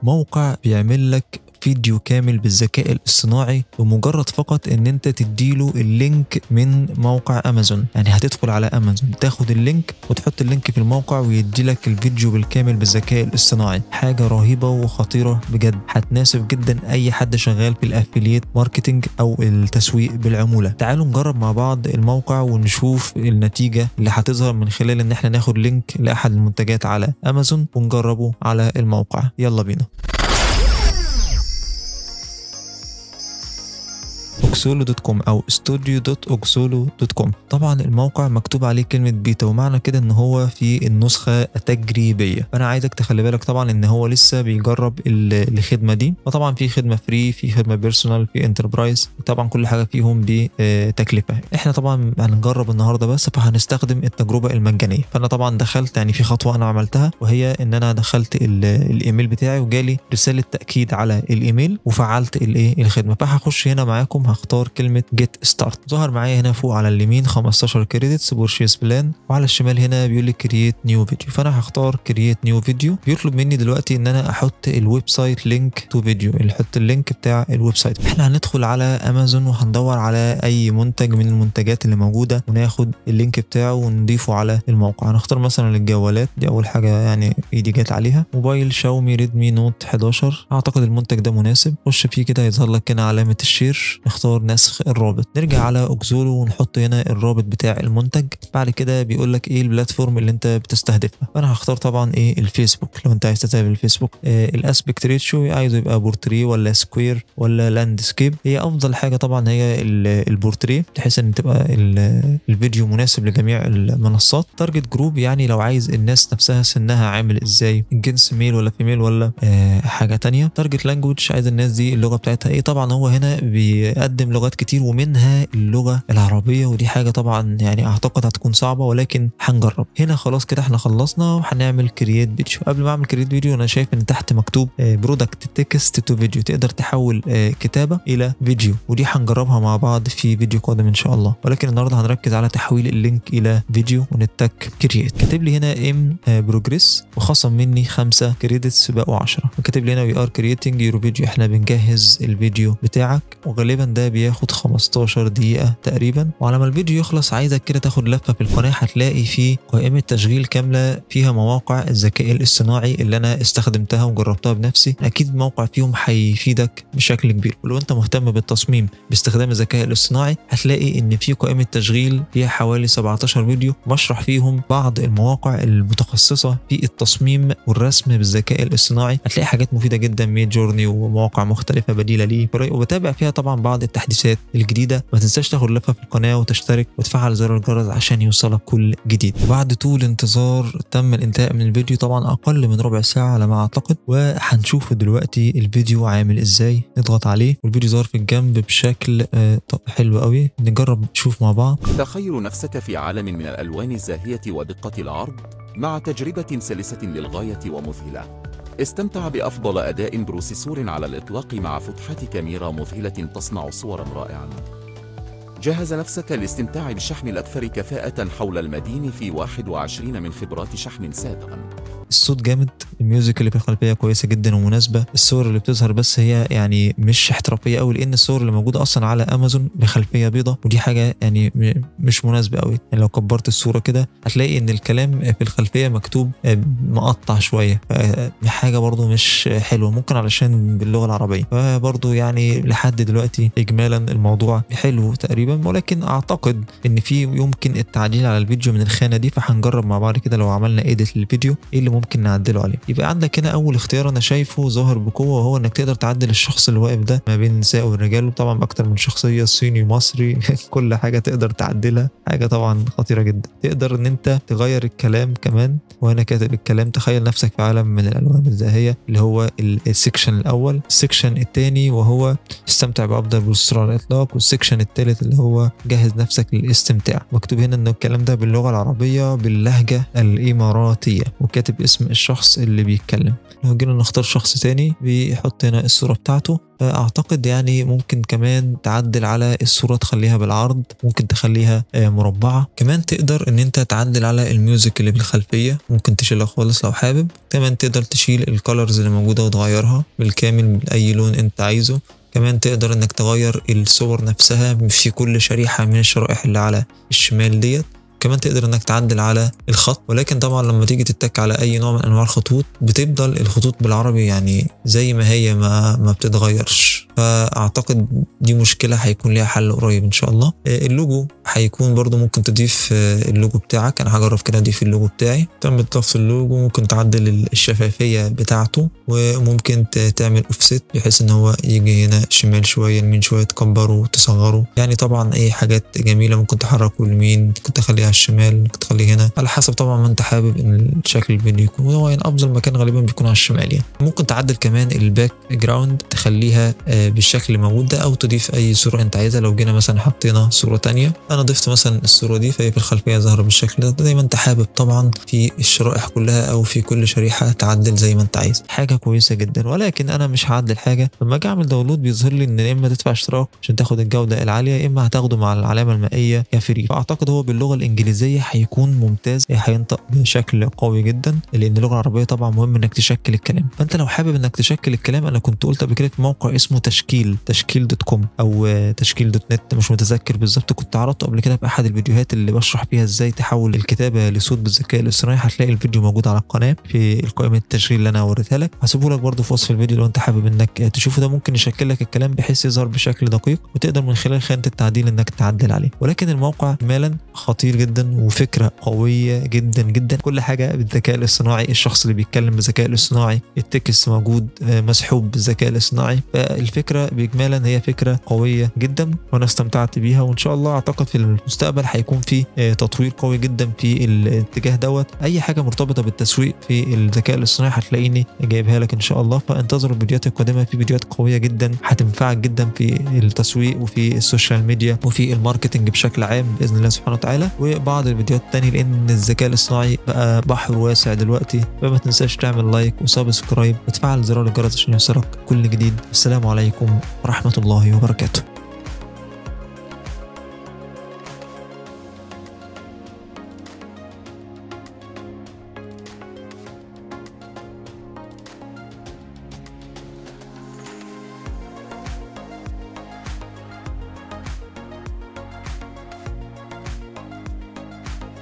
موقع بيعمل لك فيديو كامل بالذكاء الاصطناعي بمجرد فقط ان انت تديله اللينك من موقع امازون يعني هتدخل على امازون تاخد اللينك وتحط اللينك في الموقع ويدي لك الفيديو بالكامل بالذكاء الاصطناعي حاجه رهيبه وخطيره بجد هتناسب جدا اي حد شغال في الافلييت ماركتنج او التسويق بالعموله تعالوا نجرب مع بعض الموقع ونشوف النتيجه اللي هتظهر من خلال ان احنا ناخد لينك لاحد المنتجات على امازون ونجربه على الموقع يلا بينا اوكسولو دوت كوم او استوديو دوت اوكسولو دوت كوم طبعا الموقع مكتوب عليه كلمه بيتا ومعنى كده ان هو في النسخه التجريبيه فانا عايزك تخلي بالك طبعا ان هو لسه بيجرب ال- الخدمه دي فطبعا في خدمه فري في خدمه بيرسونال في انتربرايز طبعا كل حاجه فيهم بتكلفه احنا طبعا هنجرب النهارده بس فهنستخدم التجربه المجانيه فانا طبعا دخلت يعني في خطوه انا عملتها وهي ان انا دخلت ال- الايميل بتاعي وجالي رساله تاكيد على الايميل وفعلت الايه الخدمه فهخش هنا معاكم هختار كلمه جيت ستارت ظهر معايا هنا فوق على اليمين 15 كريدتس بورشيس بلان وعلى الشمال هنا بيقول لي كرييت نيو فيديو فانا هختار كرييت نيو فيديو بيطلب مني دلوقتي ان انا احط الويب سايت لينك تو فيديو اللي احط اللينك بتاع الويب سايت احنا هندخل على امازون وهندور على اي منتج من المنتجات اللي موجوده وناخد اللينك بتاعه ونضيفه على الموقع هنختار مثلا الجوالات دي اول حاجه يعني ايدي جت عليها موبايل شاومي ريدمي نوت 11 اعتقد المنتج ده مناسب خش فيه كده يظهر لك هنا علامه الشير نختار نسخ الرابط نرجع على اوكزولو ونحط هنا الرابط بتاع المنتج بعد كده بيقول لك ايه البلاتفورم اللي انت بتستهدفها فانا هختار طبعا ايه الفيسبوك لو انت عايز تستهدف الفيسبوك آه الاسبكت ريتشو عايزه يبقى بورتريه ولا سكوير ولا لاندسكيب هي افضل حاجه طبعا هي ال- البورتريه بحيث ان تبقى ال- الفيديو مناسب لجميع المنصات تارجت جروب يعني لو عايز الناس نفسها سنها عامل ازاي الجنس ميل ولا فيميل ولا آه حاجه تانية تارجت لانجوج عايز الناس دي اللغه بتاعتها ايه طبعا هو هنا بيقدم لغات كتير ومنها اللغه العربيه ودي حاجه طبعا يعني اعتقد هتكون صعبه ولكن هنجرب هنا خلاص كده احنا خلصنا وهنعمل كرييت فيديو قبل ما اعمل كرييت فيديو انا شايف ان تحت مكتوب برودكت تكست تو فيديو تقدر تحول آه، كتابه الى فيديو ودي هنجربها مع بعض في فيديو قادم ان شاء الله ولكن النهارده هنركز على تحويل اللينك الى فيديو ونتك كرييت كاتب لي هنا ام بروجريس وخصم مني خمسة كريدتس بقوا 10 وكاتب لي هنا وي ار كرييتنج يور فيديو احنا بنجهز الفيديو بتاعك وغالبا ده بياخد 15 دقيقة تقريبا وعلى ما الفيديو يخلص عايزك كده تاخد لفة في القناة هتلاقي في قائمة تشغيل كاملة فيها مواقع الذكاء الاصطناعي اللي انا استخدمتها وجربتها بنفسي اكيد موقع فيهم هيفيدك بشكل كبير ولو انت مهتم بالتصميم باستخدام الذكاء الاصطناعي هتلاقي ان في قائمة تشغيل فيها حوالي 17 فيديو بشرح فيهم بعض المواقع المتخصصة في التصميم والرسم بالذكاء الاصطناعي هتلاقي حاجات مفيدة جدا ميد جورني ومواقع مختلفة بديلة ليه وبتابع فيها طبعا بعض التحديثات الجديدة ما تنساش تاخد لفة في القناة وتشترك وتفعل زر الجرس عشان يوصلك كل جديد وبعد طول انتظار تم الانتهاء من الفيديو طبعا اقل من ربع ساعة على ما اعتقد وهنشوف دلوقتي الفيديو عامل ازاي نضغط عليه والفيديو ظهر في الجنب بشكل آه، ط- حلو قوي نجرب نشوف مع بعض تخيل نفسك في عالم من الألوان الزاهية ودقة العرض مع تجربة سلسة للغاية ومذهلة استمتع بأفضل أداء بروسيسور على الإطلاق مع فتحة كاميرا مذهلة تصنع صورا رائعة جهز نفسك لاستمتاع بالشحن الأكثر كفاءة حول المدين في 21 من خبرات شحن سابقا الصوت جامد الميوزك اللي في الخلفيه كويسه جدا ومناسبه الصور اللي بتظهر بس هي يعني مش احترافيه قوي لان الصور اللي موجوده اصلا على امازون بخلفيه بيضة ودي حاجه يعني م- مش مناسبه قوي يعني لو كبرت الصوره كده هتلاقي ان الكلام في الخلفيه مكتوب آه، مقطع شويه ف- حاجه برضو مش حلوه ممكن علشان باللغه العربيه فبرضو يعني لحد دلوقتي اجمالا الموضوع حلو تقريبا ولكن اعتقد ان في يمكن التعديل على الفيديو من الخانه دي فهنجرب مع بعض كده لو عملنا ايديت للفيديو ايه اللي ممكن نعدله عليه يبقى عندك هنا اول اختيار انا شايفه ظاهر بقوه وهو انك تقدر تعدل الشخص اللي واقف ده ما بين النساء والرجال وطبعا باكتر من شخصيه صيني مصري كل حاجه تقدر تعدلها حاجه طبعا خطيره جدا تقدر ان انت تغير الكلام كمان وانا كاتب الكلام تخيل نفسك في عالم من الالوان الزاهيه اللي هو ال- السكشن الاول السكشن الثاني وهو استمتع بافضل بروسيسور على الاطلاق والسكشن الثالث اللي هو جهز نفسك للاستمتاع مكتوب هنا ان الكلام ده باللغه العربيه باللهجه الاماراتيه وكاتب اسم الشخص اللي بيتكلم لو جينا نختار شخص تاني بيحط هنا الصورة بتاعته اعتقد يعني ممكن كمان تعدل على الصورة تخليها بالعرض ممكن تخليها مربعة كمان تقدر ان انت تعدل على الميوزك اللي بالخلفية ممكن تشيلها خالص لو حابب كمان تقدر تشيل الكالرز اللي موجودة وتغيرها بالكامل بأي لون انت عايزه كمان تقدر انك تغير الصور نفسها في كل شريحة من الشرائح اللي على الشمال ديت كمان تقدر انك تعدل على الخط ولكن طبعا لما تيجي تتك على اي نوع من انواع الخطوط بتفضل الخطوط بالعربي يعني زي ما هي ما ما بتتغيرش فاعتقد دي مشكله هيكون ليها حل قريب ان شاء الله اللوجو هيكون برضو ممكن تضيف اللوجو بتاعك انا هجرب كده اضيف اللوجو بتاعي تم اضافه اللوجو ممكن تعدل الشفافيه بتاعته وممكن تعمل اوفست بحيث ان هو يجي هنا شمال شويه يمين شويه تكبره وتصغره يعني طبعا اي حاجات جميله ممكن تحركه لمين ممكن تخليها على الشمال ممكن تخليه هنا على حسب طبعا ما انت حابب ان شكل الفيديو يكون وهو يعني افضل مكان غالبا بيكون على الشمال يعني ممكن تعدل كمان الباك جراوند تخليها بالشكل الموجود ده او تضيف اي صوره انت عايزها لو جينا مثلا حطينا صوره تانية انا ضفت مثلا الصوره دي فهي في الخلفيه ظاهره بالشكل ده زي ما انت حابب طبعا في الشرائح كلها او في كل شريحه تعدل زي ما انت عايز حاجه كويسه جدا ولكن انا مش هعدل حاجه لما اجي اعمل داونلود بيظهر لي ان يا اما تدفع اشتراك عشان تاخد الجوده العاليه يا اما هتاخده مع العلامه المائيه كفري فاعتقد هو باللغه الانجليزيه هيكون ممتاز هينطق بشكل قوي جدا لان اللغه العربيه طبعا مهم انك تشكل الكلام فانت لو حابب انك تشكل الكلام انا كنت قلت قبل كده في موقع اسمه تشكيل تشكيل دوت كوم او تشكيل دوت نت مش متذكر بالظبط كنت عرضته قبل كده في احد الفيديوهات اللي بشرح فيها ازاي تحول الكتابه لصوت بالذكاء الاصطناعي هتلاقي الفيديو موجود على القناه في القائمه التشغيل اللي انا وريتها لك هسيبه لك برده في وصف الفيديو لو انت حابب انك تشوفه ده ممكن يشكل لك الكلام بحيث يظهر بشكل دقيق وتقدر من خلال خانه التعديل انك تعدل عليه ولكن الموقع مالا خطير جدا وفكره قويه جدا جدا كل حاجه بالذكاء الاصطناعي الشخص اللي بيتكلم بالذكاء الاصطناعي التكست موجود مسحوب بالذكاء الاصطناعي فالفكره باجمالا هي فكره قويه جدا وانا استمتعت بيها وان شاء الله اعتقد في المستقبل هيكون في تطوير قوي جدا في الاتجاه دوت اي حاجه مرتبطه بالتسويق في الذكاء الاصطناعي هتلاقيني جايبها لك ان شاء الله فانتظروا الفيديوهات القادمه في فيديوهات قويه جدا هتنفعك جدا في التسويق وفي السوشيال ميديا وفي الماركتنج بشكل عام باذن الله سبحانه وتعالى وبعض الفيديوهات التانية لان الذكاء الاصطناعي بقى بحر واسع دلوقتي فما تنساش تعمل لايك وسبسكرايب وتفعل زرار الجرس عشان يوصلك كل جديد السلام عليكم ورحمه الله وبركاته